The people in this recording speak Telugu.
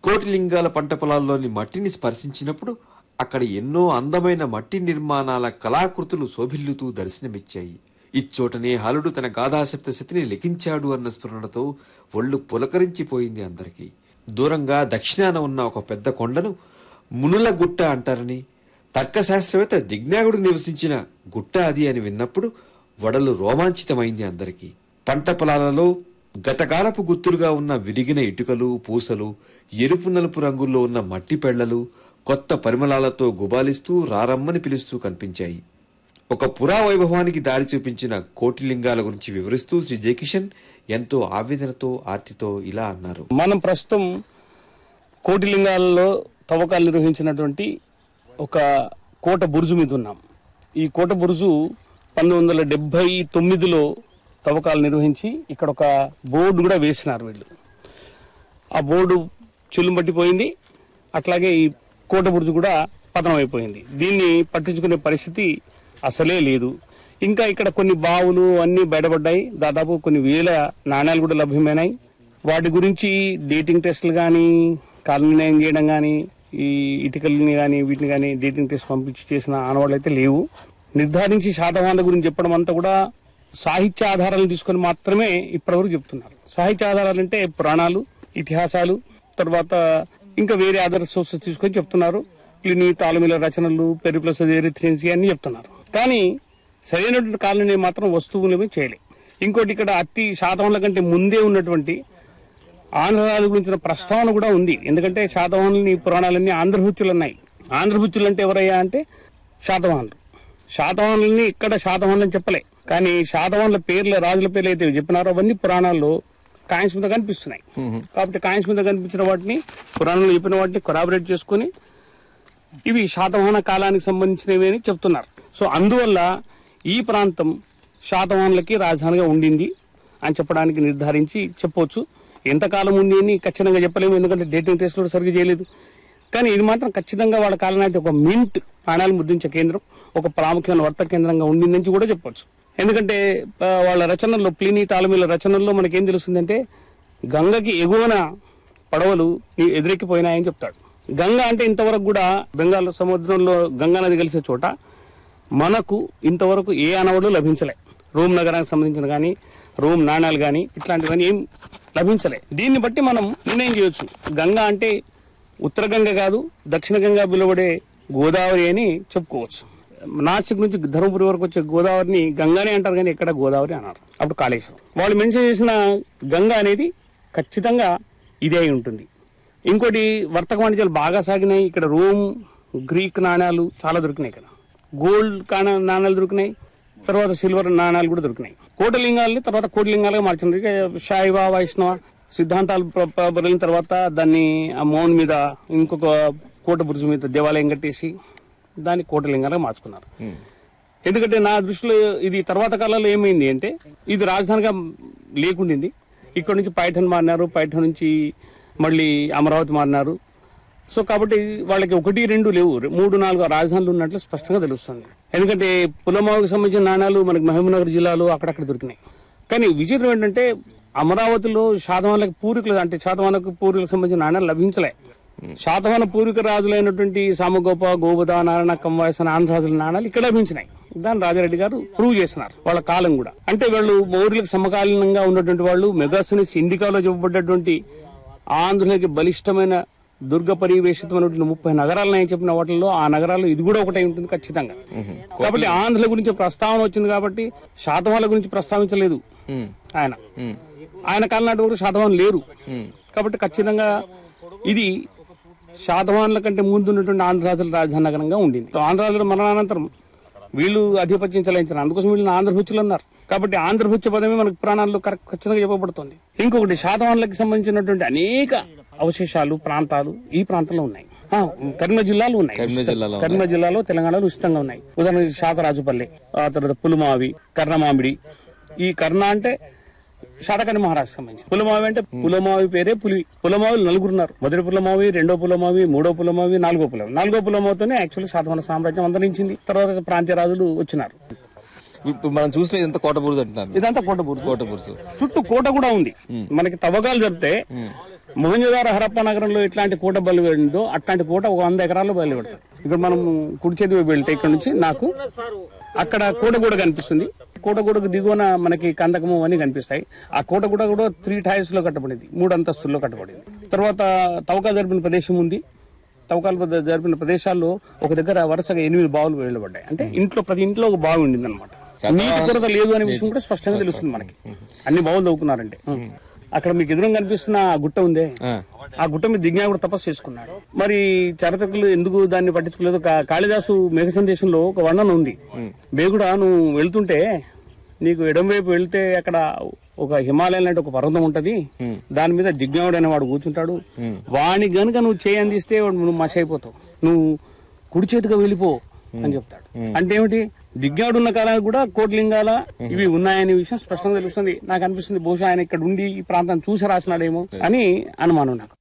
కోటిలింగాల పంట పొలాల్లోని మట్టిని స్పర్శించినప్పుడు అక్కడ ఎన్నో అందమైన మట్టి నిర్మాణాల కళాకృతులు శోభిల్లుతూ దర్శనమిచ్చాయి ఇచ్చోటనే హలుడు తన గాథాసప్త శతిని లిఖించాడు అన్న స్ఫురణతో ఒళ్ళు పులకరించిపోయింది అందరికీ దూరంగా దక్షిణాన ఉన్న ఒక పెద్ద కొండను మునుల గుట్ట అంటారని తర్కశాస్త్రవేత్త దిజ్ఞాగుడు నివసించిన గుట్ట అది అని విన్నప్పుడు వడలు రోమాంచితమైంది అందరికీ పంట పొలాలలో గతకాలపు గుర్తులుగా ఉన్న విరిగిన ఇటుకలు పూసలు ఎరుపు నలుపు రంగుల్లో ఉన్న మట్టి పెళ్లలు కొత్త పరిమళాలతో గుబాలిస్తూ రారమ్మని పిలుస్తూ కనిపించాయి ఒక పురా వైభవానికి దారి చూపించిన కోటిలింగాల గురించి వివరిస్తూ శ్రీ జయకిషన్ ఎంతో ఆవేదనతో ఆర్తితో ఇలా అన్నారు మనం ప్రస్తుతం కోటిలింగాలలో తవ్వకాలు నిర్వహించినటువంటి ఒక కోట బురుజు మీద ఉన్నాం ఈ కోట బురుజు పంతొమ్మిది వందల డెబ్బై తొమ్మిదిలో తవ్వకాలు నిర్వహించి ఇక్కడ ఒక బోర్డు కూడా వేసినారు వీళ్ళు ఆ బోర్డు చెల్లు పట్టిపోయింది అట్లాగే ఈ కోట బురుజు కూడా పతనం అయిపోయింది దీన్ని పట్టించుకునే పరిస్థితి అసలే లేదు ఇంకా ఇక్కడ కొన్ని బావులు అన్ని బయటపడ్డాయి దాదాపు కొన్ని వేల నాణ్యాలు కూడా లభ్యమైనాయి వాటి గురించి డేటింగ్ టెస్టులు కానీ కాల నిర్ణయం చేయడం కానీ ఈ ఇటుకల్ని కానీ వీటిని కానీ డేటింగ్ టెస్ట్ పంపించి చేసిన ఆనవాళ్ళు అయితే లేవు నిర్ధారించి శాతవాహనాల గురించి చెప్పడం అంతా కూడా సాహిత్య ఆధారాలను తీసుకొని మాత్రమే ఇప్పటివరకు చెప్తున్నారు సాహిత్య ఆధారాలు అంటే పురాణాలు ఇతిహాసాలు తర్వాత ఇంకా వేరే అదర్ సోర్సెస్ తీసుకొని చెప్తున్నారు ప్లిని తాళమిల రచనలు పెరిప్లస్ ఎరిథ్రియన్స్ అన్ని చెప్తున్నారు కానీ సరైనటువంటి కాలనీ మాత్రం వస్తువులేమీ చేయలే ఇంకోటి ఇక్కడ అతి శాతవాహనుల కంటే ముందే ఉన్నటువంటి ఆంధ్రరాజు గురించిన ప్రస్తావన కూడా ఉంది ఎందుకంటే శాతవాహనులని పురాణాలన్నీ ఆంధ్రభుత్యులు ఉన్నాయి ఆంధ్రభుత్యులు అంటే ఎవరయ్యా అంటే శాతవాహనులు శాతవాహనులని ఇక్కడ శాతవాహనులు అని చెప్పలే కానీ శాతవాహనుల పేర్లు రాజుల పేర్లు అయితే చెప్పినారో అవన్నీ పురాణాల్లో కాయిన్స్ మీద కనిపిస్తున్నాయి కాబట్టి కాయిన్స్ మీద కనిపించిన వాటిని పురాణంలో చెప్పిన వాటిని కొరాబరేట్ చేసుకుని ఇవి శాతవాహన కాలానికి సంబంధించినవి అని చెప్తున్నారు సో అందువల్ల ఈ ప్రాంతం శాతవాహనులకి రాజధానిగా ఉండింది అని చెప్పడానికి నిర్ధారించి చెప్పొచ్చు ఎంతకాలం ఉంది అని ఖచ్చితంగా చెప్పలేము ఎందుకంటే డేటింగ్ టెస్ట్ కూడా సరిగ్గా చేయలేదు కానీ ఇది మాత్రం ఖచ్చితంగా వాళ్ళ కాలనాటి ఒక మింట్ నాణాలు ముద్రించే కేంద్రం ఒక ప్రాముఖ్యమైన వర్తక కేంద్రంగా ఉండిందని కూడా చెప్పొచ్చు ఎందుకంటే ఆ, వాళ్ళ రచనల్లో ప్లీనీ టాలమీల రచనల్లో మనకేం తెలుస్తుందంటే గంగకి ఎగువన పడవలు ఈ- ఎదురెక్కిపోయినాయని చెప్తాడు గంగ అంటే ఇంతవరకు కూడా బెంగాల్ సముద్రంలో గంగా నది కలిసే చోట మనకు ఇంతవరకు ఏ అనవడు లభించలే రోమ్ నగరానికి సంబంధించిన కానీ రోమ్ నాణాలు కానీ ఇట్లాంటివన్నీ ఏం లభించలే దీన్ని బట్టి మనం నిర్ణయం చేయొచ్చు గంగా అంటే ఉత్తర గంగ కాదు దక్షిణ గంగా పిలువబడే గోదావరి అని చెప్పుకోవచ్చు నాసిక్ నుంచి ధర్మపురి వరకు వచ్చే గోదావరిని గంగానే అంటారు కానీ ఎక్కడ గోదావరి అన్నారు అప్పుడు కాళేశ్వరం వాళ్ళు మెన్షన్ చేసిన గంగ అనేది ఖచ్చితంగా ఇదే అయి ఉంటుంది ఇంకోటి వర్తక వాణిజ్యాలు బాగా సాగినాయి ఇక్కడ రోమ్ గ్రీక్ నాణ్యాలు చాలా దొరికినాయి ఇక్కడ గోల్డ్ కాణ నాణ్యాలు దొరికినాయి తర్వాత సిల్వర్ నాణ్యాలు కూడా దొరికినాయి కోటలింగాలని తర్వాత కోటలింగాలుగా మార్చినారు ఇక శైవ వైష్ణవ సిద్ధాంతాలు ప్ర- ప్ర- ప్రబలిన తర్వాత దాన్ని ఆ మౌన్ మీద ఇంకొక కోట బురుజు మీద దేవాలయం కట్టేసి దాన్ని కోటలింగాలుగా మార్చుకున్నారు ఎందుకంటే నా దృష్టిలో ఇది తర్వాత కాలంలో ఏమైంది అంటే ఇది రాజధానిగా లేకుండింది ఇక్కడ నుంచి పైఠన్ మారినారు పైఠన్ నుంచి మళ్ళీ అమరావతి మారినారు సో కాబట్టి వాళ్ళకి ఒకటి రెండు లేవు మూడు నాలుగు రాజధానులు ఉన్నట్లు స్పష్టంగా తెలుస్తుంది ఎందుకంటే పులమావుకి సంబంధించిన నాణాలు మనకి మహబూబ్నగర్ జిల్లాలో అక్కడక్కడ దొరికినాయి కానీ విచిత్రం ఏంటంటే అమరావతిలో శాతవాహనకు పూర్వీకులు అంటే శాతవాహనకు పూర్వీకులకు సంబంధించిన నాణ్యాలు లభించలే శాతవాహన పూర్వీక రాజులైనటువంటి సామగోప గోబద నారాయణ కంవాయసన ఆంధ్ర రాజుల నాణాలు ఇక్కడ లభించినాయి దాన్ని రాజారెడ్డి గారు ప్రూవ్ చేస్తున్నారు వాళ్ళ కాలం కూడా అంటే వాళ్ళు మౌర్యులకు సమకాలీనంగా ఉన్నటువంటి వాళ్ళు మెగాసినిస్ ఇండికాలో చెప్పబడ్డటువంటి ఆంధ్రులకి బలిష్టమైన దుర్గ పరివేషితమైనటువంటి ముప్పై నగరాలు నేను చెప్పిన వాటిల్లో ఆ నగరాలు ఇది కూడా ఒకటే ఉంటుంది ఖచ్చితంగా కాబట్టి ఆంధ్రుల గురించి ప్రస్తావన వచ్చింది కాబట్టి శాతవాహన గురించి ప్రస్తావించలేదు ఆయన ఆయన కాలం నాటి వరకు శాతవాహన లేరు కాబట్టి ఖచ్చితంగా ఇది శాతవాహనుల కంటే ముందు ఉన్నటువంటి ఆంధ్రరాజుల రాజధాని నగరంగా ఉండింది ఆంధ్రరాజుల మరణానంతరం వీళ్ళు ఆధిపత్యం చెలాయించారు అందుకోసం వీళ్ళని ఆంధ్రభుచ్చులు అన్నారు కాబట్టి ఆంధ్రభుచ్చ పదమే మనకు పురాణాల్లో కరెక్ట్ ఖచ్చితంగా చెప్పబడుతుంది ఇంకొకటి శాతవాహనులకు సంబంధించినటువంటి అనేక అవశేషాలు ప్రాంతాలు ఈ ప్రాంతంలో ఉన్నాయి ఆ, కరీంనగర్ జిల్లాలో ఉన్నాయి కరీంనగర్ జిల్లాలో తెలంగాణలో ఉచితంగా ఉన్నాయి ఉదాహరణకి శాతరాజుపల్లి ఆ తర్వాత పులుమావి కర్ణమామిడి ఈ కర్ణ అంటే శాతకర్ణి మహారాజు సంబంధించి పులమావి అంటే పులమావి పేరే పులి పులమావులు నలుగురున్నారు మొదటి పులమావి రెండో పులమావి మూడో పులమావి నాలుగో పులమావి నాలుగో పులమావితోనే యాక్చువల్ శాతవాహన సామ్రాజ్యం అంతరించింది తర్వాత ప్రాంతీయ రాజులు వచ్చినారు ఇప్పుడు మనం చూసిన ఇదంతా కోట బురుజు అంటున్నారు ఇదంతా కోట బురుజు కోట బురుజు చుట్టూ కోట కూడా ఉంది మనకి తవ్వకాలు జరిపితే మొహంజదార హరప్ప నగరంలో ఎట్లాంటి కోట బలి వెళ్ళిందో అట్లాంటి కోట ఒక వంద ఎకరాల్లో బయలు పెడతారు ఇక్కడ మనం కుడి చేతి వైపు వెళ్తే ఇక్కడ నుంచి నాకు అక్కడ కోట కూడా కనిపిస్తుంది కోట గూడకు దిగువన మనకి కందకము అని కనిపిస్తాయి ఆ కోట కూడా కూడా త్రీ టైర్స్ లో కట్టబడింది మూడు అంతస్తుల్లో కట్టబడింది తర్వాత తవ్వకాలు జరిపిన ప్రదేశం ఉంది తవ్వకాలు పద- జరిపిన ప్రదేశాల్లో ఒక దగ్గర వరుసగా ఎనిమిది బావులు వెళ్ళబడ్డాయి అంటే ఇంట్లో ప్రతి ఇంట్లో ఒక బావి ఉండింది అనమాట నీటి కొరత లేదు అనే విషయం కూడా స్పష్టంగా తెలుస్తుంది మనకి అన్ని బావులు తవ్వుకున్నారంటే అక్కడ మీకు ఎదురుగా కనిపిస్తున్న ఆ గుట్ట ఉందే ఆ గుట్ట మీద దిజ్ఞాకుడు తపస్సు చేసుకున్నాడు మరి చారిత్రకులు ఎందుకు దాన్ని పట్టించుకోలేదు కా- కాళిదాసు మేఘ సందేశంలో ఒక వర్ణన ఉంది బేగుడా నువ్వు వెళ్తుంటే నీకు ఎడం వైపు వెళ్తే అక్కడ ఒక హిమాలయం లాంటి ఒక పర్వతం ఉంటది దాని మీద దిగ్ఞావుడు అనే వాడు కూర్చుంటాడు వాని గనుక నువ్వు చేయి అందిస్తే వాడు నువ్వు మష అయిపోతావు నువ్వు కుడి చేతిగా వెళ్ళిపో అని చెప్తాడు అంటే ఏమిటి దిగ్ఞాడు ఉన్న కాలానికి కూడా కోట్లింగాల ఇవి ఉన్నాయనే విషయం స్పష్టంగా తెలుస్తుంది నాకు అనిపిస్తుంది బహుశా ఆయన ఇక్కడ ఉండి ఈ ప్రాంతం చూసి రాసినాడేమో అని అనుమానం నాకు